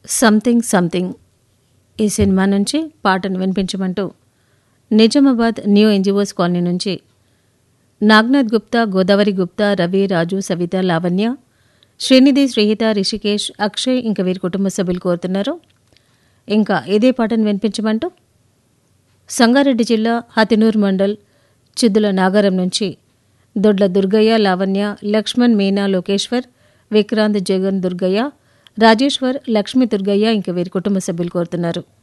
something something ఈ సినిమా నుంచి పాటను వినిపించమంటూ నిజామాబాద్ న్యూ ఎన్జిఓస్ కాలనీ నుంచి నాగ్నాథ్ గుప్తా గోదావరి గుప్తా రవి రాజు సవిత లావణ్య శ్రీనిధి శ్రీహిత రిషికేష్ అక్షయ్ ఇంకా వీరి కుటుంబ సభ్యులు కోరుతున్నారు ఇంకా ఇదే పాటను వినిపించమంటూ సంగారెడ్డి జిల్లా హతినూర్ మండల్ చిద్దుల నాగారం నుంచి దొడ్ల దుర్గయ్య లావణ్య లక్ష్మణ్ మీనా లోకేశ్వర్ విక్రాంత్ జగన్ దుర్గయ్య రాజేశ్వర్ లక్ష్మీ దుర్గయ్య ఇంకా వీరి కుటుంబ సభ్యులు కోరుతున్నారు